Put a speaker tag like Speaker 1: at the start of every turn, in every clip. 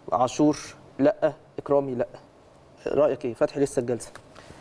Speaker 1: عاشور لا اكرامي لا رايك ايه فتحي لسه الجلسه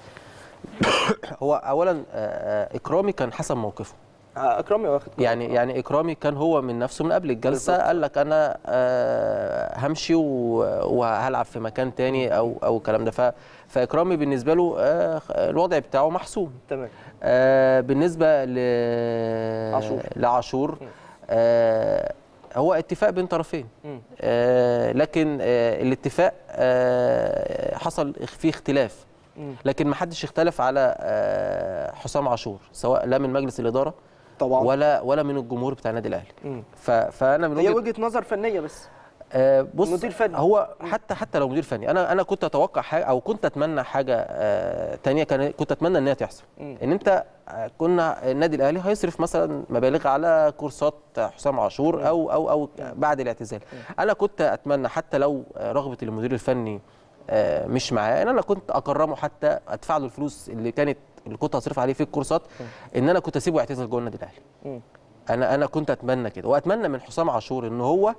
Speaker 2: هو اولا آه، آه، اكرامي كان حسب موقفه
Speaker 1: آه، اكرامي واخد قرار.
Speaker 2: يعني يعني اكرامي كان هو من نفسه من قبل الجلسه
Speaker 1: بالظبط.
Speaker 2: قال لك انا آه، همشي و- وهلعب في مكان تاني او او الكلام ده ف- فاكرامي بالنسبه له آه، الوضع بتاعه محسوم
Speaker 1: تمام
Speaker 2: آه، بالنسبه ل
Speaker 1: عاشور.
Speaker 2: لعاشور آه، هو اتفاق بين طرفين
Speaker 1: مم.
Speaker 2: آه، لكن آه، الاتفاق آه، حصل فيه اختلاف
Speaker 1: مم.
Speaker 2: لكن ما حدش اختلف على آه، حسام عاشور سواء لا من مجلس الاداره
Speaker 1: طبعا
Speaker 2: ولا ولا من الجمهور بتاع النادي الاهلي
Speaker 1: مم.
Speaker 2: ف- فانا من
Speaker 1: هي
Speaker 2: وجهه
Speaker 1: وجهه نظر فنيه بس
Speaker 2: آه، بص
Speaker 1: مدير فني.
Speaker 2: هو حتى حتى لو مدير فني انا انا كنت اتوقع حاجه او كنت اتمنى حاجه آه، تانية كان كنت اتمنى ان هي تحصل
Speaker 1: مم.
Speaker 2: ان انت آه، كنا النادي الاهلي هيصرف مثلا مبالغ على كورسات حسام عاشور او او او بعد الاعتزال انا كنت اتمنى حتى لو آه، رغبه المدير الفني آه، مش معاه ان انا كنت اكرمه حتى ادفع له الفلوس اللي كانت اللي كنت هصرف عليه في الكورسات ان انا كنت اسيبه يعتزل جوه النادي الاهلي
Speaker 1: مم.
Speaker 2: انا انا كنت اتمنى كده واتمنى من حسام عاشور ان هو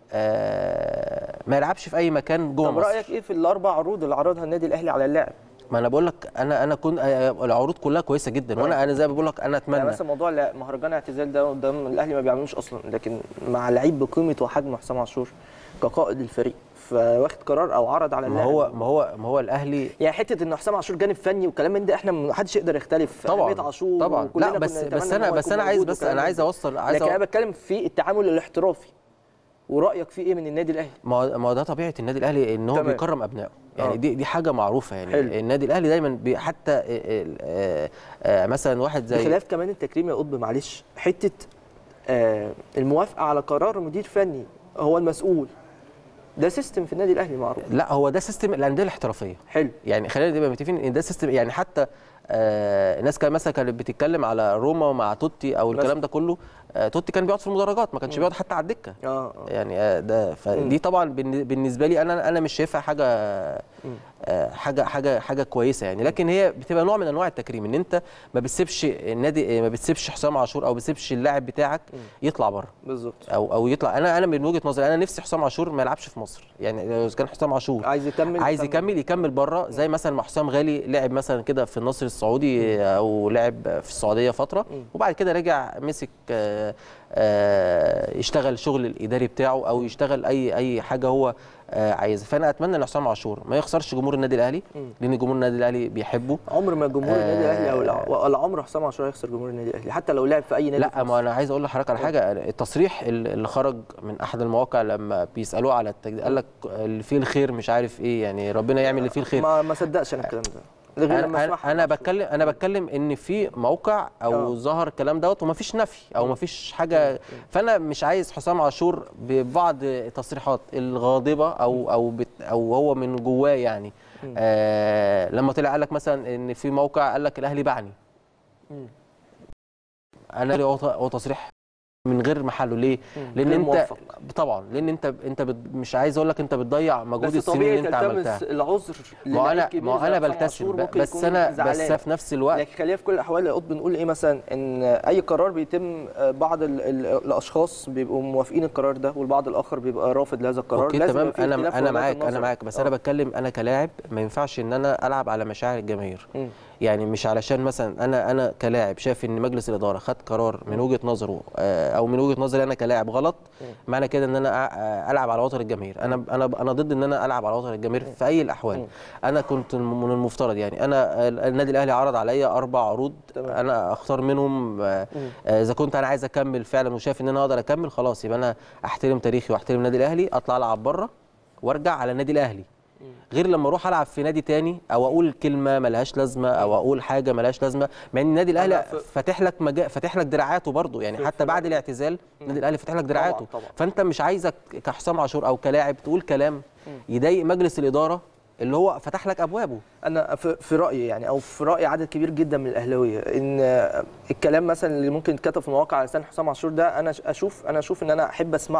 Speaker 2: آه ما يلعبش في اي مكان جوه
Speaker 1: طب
Speaker 2: مصر
Speaker 1: رايك ايه في الاربع عروض اللي عرضها النادي الاهلي على اللاعب
Speaker 2: ما انا بقول لك انا انا كنت آه، العروض كلها كويسه جدا وانا انا زي ما بقول لك انا
Speaker 1: يعني
Speaker 2: اتمنى
Speaker 1: مثلا موضوع لا- مهرجان اعتزال ده قدام الاهلي ما بيعملوش اصلا لكن مع لعيب بقيمه وحجم حسام عاشور كقائد الفريق فواخد قرار او عرض على
Speaker 2: ما
Speaker 1: اللاعب
Speaker 2: هو ما هو ما هو الاهلي
Speaker 1: يعني حته ان حسام عاشور جانب فني وكلام من ده احنا ما حدش يقدر يختلف في
Speaker 2: طبعا
Speaker 1: أهمية عاشور
Speaker 2: طبعا
Speaker 1: وكلنا
Speaker 2: لا بس
Speaker 1: كنا نتمنى
Speaker 2: بس
Speaker 1: إن
Speaker 2: انا
Speaker 1: هو
Speaker 2: بس
Speaker 1: يكون
Speaker 2: انا عايز
Speaker 1: موجود
Speaker 2: بس
Speaker 1: وكلام
Speaker 2: انا
Speaker 1: من
Speaker 2: عايز
Speaker 1: ده.
Speaker 2: اوصل عايز
Speaker 1: لكن
Speaker 2: أو...
Speaker 1: انا بتكلم في التعامل الاحترافي ورايك فيه ايه من النادي الاهلي
Speaker 2: ما هو ما هو ده طبيعه النادي الاهلي ان هو
Speaker 1: تمام.
Speaker 2: بيكرم ابنائه يعني
Speaker 1: آه.
Speaker 2: دي دي حاجه معروفه يعني
Speaker 1: حلو.
Speaker 2: النادي الاهلي دايما بي حتى آه، آه، آه، آه، مثلا واحد زي
Speaker 1: بخلاف كمان التكريم يا قطب معلش حته آه الموافقه على قرار مدير فني هو المسؤول ده سيستم في النادي الاهلي معروف
Speaker 2: لا هو ده سيستم الانديه الاحترافيه
Speaker 1: حلو
Speaker 2: يعني خلينا نبقى متفقين ان ده سيستم يعني حتى آه الناس كان مثلا كانت بتتكلم على روما مع توتي او الكلام ده كله آه توتي كان بيقعد في المدرجات ما كانش بيقعد حتى على الدكه
Speaker 1: اه اه
Speaker 2: يعني آه ده فدي طبعا بالن- بالنسبه لي انا انا مش شايفها حاجه آه حاجه حاجه حاجه كويسه يعني لكن هي بتبقى نوع من انواع التكريم ان انت ما بتسيبش النادي ما بتسيبش حسام عاشور او بتسيبش اللاعب بتاعك يطلع بره
Speaker 1: بالظبط
Speaker 2: او او يطلع انا انا من وجهه نظري انا نفسي حسام عاشور ما يلعبش في مصر يعني لو كان حسام عاشور
Speaker 1: عايز يكمل
Speaker 2: عايز يكمل يكمل بره زي مثلا ما حسام غالي لعب مثلا كده في النصر السعودي او لعب في السعوديه فتره وبعد كده رجع مسك آه، آه، يشتغل شغل الاداري بتاعه او يشتغل اي اي حاجه هو آه، عايزها فانا اتمنى ان حسام عاشور ما يخسرش جمهور النادي الاهلي لان جمهور النادي الاهلي بيحبه
Speaker 1: عمر ما جمهور النادي الاهلي او الع- ولا عمر حسام عاشور هيخسر جمهور النادي الاهلي حتى لو لعب في اي نادي في
Speaker 2: لا
Speaker 1: مصر.
Speaker 2: ما انا عايز اقول لحضرتك على حاجه التصريح اللي خرج من احد المواقع لما بيسالوه على التجديد قال لك اللي فيه الخير مش عارف ايه يعني ربنا يعمل اللي فيه الخير
Speaker 1: ما ما صدقش انا الكلام ده غير لما
Speaker 2: انا
Speaker 1: اسمعها
Speaker 2: انا, أنا بتكلم انا بتكلم ان في موقع او
Speaker 1: آه.
Speaker 2: ظهر الكلام دوت وما فيش نفي او ما فيش حاجه فانا مش عايز حسام عاشور ببعض التصريحات الغاضبه او او بت او هو من جواه يعني آه لما طلع قال لك مثلا ان في موقع قال لك الاهلي باعني انا هو هو تصريح من غير محله ليه؟ لان
Speaker 1: غير
Speaker 2: انت
Speaker 1: موفق.
Speaker 2: طبعا لان انت انت بت مش عايز اقول لك انت بتضيع مجهود
Speaker 1: بس
Speaker 2: السنين
Speaker 1: طبيعي
Speaker 2: اللي انت عملتها
Speaker 1: تلتمس العذر
Speaker 2: ما هو
Speaker 1: للعيب
Speaker 2: انا
Speaker 1: كبير
Speaker 2: ما هو
Speaker 1: زي
Speaker 2: انا
Speaker 1: حسام
Speaker 2: بلتزم
Speaker 1: عاشور
Speaker 2: ب-
Speaker 1: ممكن
Speaker 2: بس
Speaker 1: يكون
Speaker 2: انا
Speaker 1: زعلان.
Speaker 2: بس في نفس الوقت
Speaker 1: لكن خلينا في كل الاحوال يا قطب بنقول ايه مثلا ان اي قرار بيتم بعض ال ال الاشخاص بيبقوا موافقين القرار ده والبعض الاخر بيبقى رافض لهذا القرار
Speaker 2: اوكي
Speaker 1: لازم
Speaker 2: تمام
Speaker 1: يبقى في
Speaker 2: انا
Speaker 1: اختلاف في
Speaker 2: انا
Speaker 1: وجهات
Speaker 2: معاك انا
Speaker 1: النظر.
Speaker 2: معاك بس
Speaker 1: آه.
Speaker 2: انا بتكلم انا كلاعب ما ينفعش ان انا العب على مشاعر الجماهير
Speaker 1: مم.
Speaker 2: يعني مش علشان مثلا انا انا كلاعب شايف ان مجلس الاداره خد قرار من وجهه نظره آه، او من وجهه نظري انا كلاعب غلط معنى كده ان انا أ- آه، العب على وتر الجماهير انا انا انا ضد ان انا العب على وتر الجماهير في اي الاحوال انا كنت من المفترض يعني انا النادي الاهلي عرض عليا اربع عروض
Speaker 1: تمام.
Speaker 2: انا اختار منهم آه، آه، اذا كنت انا عايز اكمل فعلا وشايف ان انا اقدر اكمل خلاص يبقى انا احترم تاريخي واحترم النادي الاهلي اطلع العب بره وارجع على النادي الاهلي غير لما اروح العب في نادي تاني او اقول كلمه ملهاش لازمه او اقول حاجه ملهاش لازمه مع ان النادي الاهلي
Speaker 1: أنا في-
Speaker 2: فاتح لك مجا... فاتح لك دراعاته برضه يعني
Speaker 1: في-
Speaker 2: حتى
Speaker 1: في-
Speaker 2: بعد الاعتزال النادي الاهلي فاتح لك دراعاته
Speaker 1: طبعاً.
Speaker 2: فانت مش عايزك كحسام عاشور او كلاعب تقول كلام يضايق مجلس الاداره اللي هو فتح لك ابوابه
Speaker 1: انا في في رايي يعني او في راي عدد كبير جدا من الاهلاويه ان الكلام مثلا اللي ممكن يتكتب في مواقع على لسان حسام عاشور ده انا اشوف انا اشوف ان انا احب اسمعه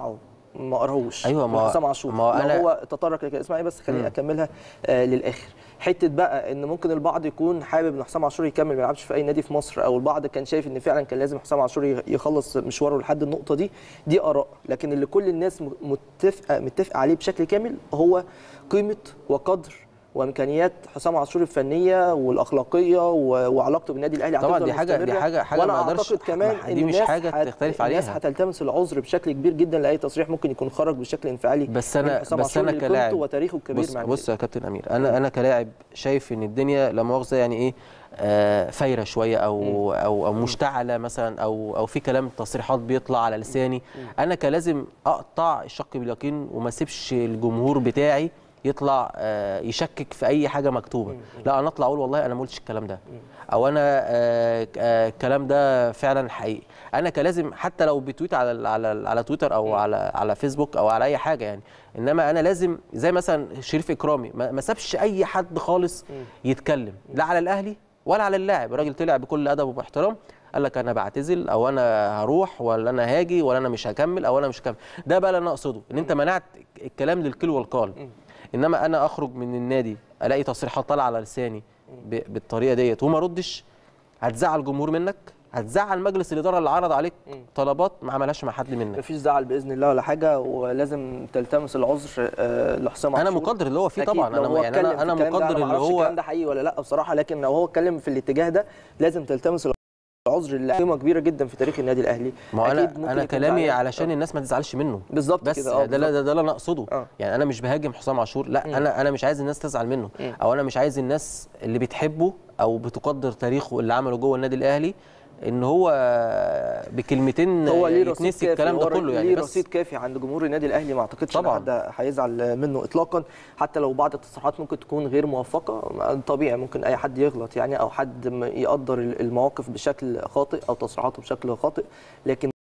Speaker 1: ما قراهوش
Speaker 2: أيوة،
Speaker 1: من
Speaker 2: ما-
Speaker 1: حسام عاشور
Speaker 2: ما هو
Speaker 1: لو
Speaker 2: أنا-
Speaker 1: هو تطرق لكده اسمعي بس خليني
Speaker 2: مم.
Speaker 1: اكملها آه للاخر حته بقى ان ممكن البعض يكون حابب ان حسام عاشور يكمل ما يلعبش في اي نادي في مصر او البعض كان شايف ان فعلا كان لازم حسام عاشور ي- يخلص مشواره لحد النقطه دي دي اراء لكن اللي كل الناس م- متفقه متفقه عليه بشكل كامل هو قيمه وقدر وامكانيات حسام عاشور الفنيه والاخلاقيه و- وعلاقته بالنادي الاهلي
Speaker 2: طبعاً
Speaker 1: هتفضل
Speaker 2: دي حاجة- دي
Speaker 1: مستمرة.
Speaker 2: حاجة- حاجة
Speaker 1: وانا
Speaker 2: ما أقدرش-
Speaker 1: اعتقد كمان
Speaker 2: ما- دي
Speaker 1: إن
Speaker 2: مش
Speaker 1: الناس
Speaker 2: حاجة
Speaker 1: هت-
Speaker 2: تختلف
Speaker 1: الناس
Speaker 2: عليها.
Speaker 1: هتلتمس العذر بشكل كبير جدا لاي تصريح ممكن يكون خرج بشكل انفعالي
Speaker 2: بس
Speaker 1: من
Speaker 2: انا
Speaker 1: حسام
Speaker 2: بس
Speaker 1: عاشور
Speaker 2: انا
Speaker 1: لقيمته
Speaker 2: كلاعب
Speaker 1: وتاريخه الكبير
Speaker 2: بص
Speaker 1: مع
Speaker 2: بص يا كابتن امير انا انا كلاعب شايف ان الدنيا لا مؤاخذه يعني ايه آه، فايره شويه او او او مشتعله مثلا او او في كلام تصريحات بيطلع على لساني انا كلازم اقطع الشق باليقين وما اسيبش الجمهور بتاعي يطلع آه، يشكك في اي حاجه مكتوبه لا انا اطلع اقول والله انا ما قلتش الكلام ده او انا آه، آه، الكلام ده فعلا حقيقي انا كلازم حتى لو بتويت على ال- على ال- على تويتر او على على فيسبوك او على اي حاجه يعني انما انا لازم زي مثلا شريف اكرامي ما ما سابش اي حد خالص يتكلم لا على الاهلي ولا على اللاعب الراجل طلع بكل ادب وباحترام قال لك انا بعتزل او انا هروح ولا انا هاجي ولا انا مش هكمل او انا مش هكمل ده بقى اللي انا اقصده ان انت منعت الكلام للكل والقال انما انا اخرج من النادي الاقي تصريحات طالعه على لساني ب- بالطريقه ديت وما اردش هتزعل الجمهور منك هتزعل مجلس الاداره اللي عرض عليك طلبات ما عملهاش مع حد منك
Speaker 1: مفيش زعل باذن الله ولا حاجه ولازم تلتمس العذر آه، لحسام
Speaker 2: انا
Speaker 1: عاشور.
Speaker 2: مقدر اللي هو فيه
Speaker 1: أكيد
Speaker 2: طبعا
Speaker 1: لو
Speaker 2: انا
Speaker 1: هو
Speaker 2: يعني
Speaker 1: اتكلم
Speaker 2: انا
Speaker 1: في
Speaker 2: انا
Speaker 1: الكلام ده،
Speaker 2: مقدر
Speaker 1: ما
Speaker 2: اللي
Speaker 1: أعرفش
Speaker 2: هو
Speaker 1: الكلام ده حقيقي ولا لا بصراحه لكن لو هو اتكلم في الاتجاه ده لازم تلتمس العذر اللي قيمه كبيره جدا في تاريخ النادي الاهلي
Speaker 2: ما هو انا
Speaker 1: أكيد ممكن
Speaker 2: انا
Speaker 1: يكون
Speaker 2: كلامي
Speaker 1: زعلان.
Speaker 2: علشان الناس ما تزعلش منه
Speaker 1: بالظبط
Speaker 2: بس
Speaker 1: كده اه
Speaker 2: ده ده, ده اللي انا اقصده
Speaker 1: آه.
Speaker 2: يعني انا مش بهاجم حسام عاشور لا انا انا مش عايز الناس تزعل منه او انا مش عايز الناس اللي بتحبه او بتقدر تاريخه اللي عمله جوه النادي الاهلي ان هو بكلمتين
Speaker 1: هو ليه رصيد
Speaker 2: يتنسي
Speaker 1: كافي
Speaker 2: الكلام ده
Speaker 1: هو
Speaker 2: كله يعني
Speaker 1: ليه
Speaker 2: بس
Speaker 1: رصيد كافي عند جمهور النادي الاهلي ما اعتقدش ان
Speaker 2: طبعاً.
Speaker 1: حد هيزعل منه اطلاقا حتى لو بعض التصريحات ممكن تكون غير موفقه طبيعي ممكن اي حد يغلط يعني او حد م- يقدر المواقف بشكل خاطئ او تصريحاته بشكل خاطئ لكن